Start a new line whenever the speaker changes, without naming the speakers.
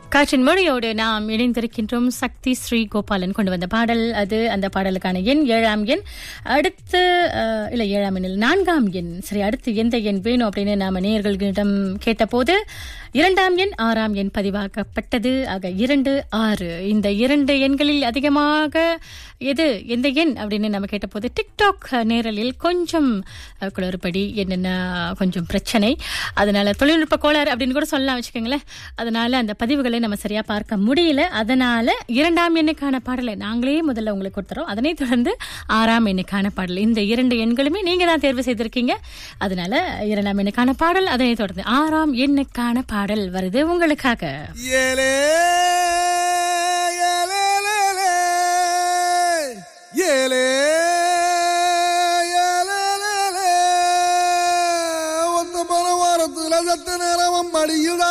காற்றின் மொழியோடு நாம் இணைந்திருக்கின்றோம் சக்தி ஸ்ரீ கோபாலன் கொண்டு வந்த பாடல் அது அந்த பாடலுக்கான எண் ஏழாம் எண் அடுத்து அஹ், இல்ல ஏழாம் எண் இல்ல, நான்காம் எண் சரி அடுத்து எந்த எண் வேணும் அப்படின்னு நாம நேயர்களிடம் கேட்டபோது இரண்டாம் எண் ஆறாம் எண் பதிவாக்கப்பட்டது ஆக இரண்டு ஆறு இந்த இரண்டு எண்களில் அதிகமாக எது எந்த எண் அப்படின்னு நம்ம கேட்டபோது டிக்டாக் நேரலில் கொஞ்சம் அஹ், குளறுபடி என்னென்ன கொஞ்சம் பிரச்சனை அதனால தொழில்நுட்ப கோளாறு அப்படின்னு கூட சொல்லலாம் வச்சுக்கோங்களேன் அதனால அந்த பதிவுகளை நம்ம சரியா பார்க்க முடியல அதனால இரண்டாம் எண்ணுக்கான பாடலை நாங்களே முதல்ல உங்களுக்கு கொடுத்துறோம் அதனைத் தொடர்ந்து ஆறாம் எண்ணுக்கான பாடல் இந்த இரண்டு எண்களுமே நீங்க தான் தேர்வு செய்திருக்கீங்க அதனால இரண்டாம் எண்ணுக்கான பாடல் அதனைத் தொடர்ந்து ஆறாம் எண்ணுக்கான பாடல் வருது உங்களுக்காக
ஏலே ஏலேலேலே, ஏலே ஏலேலேலே, ஒத்த பல வாரத்துல சத்த நேரம் மடியுடா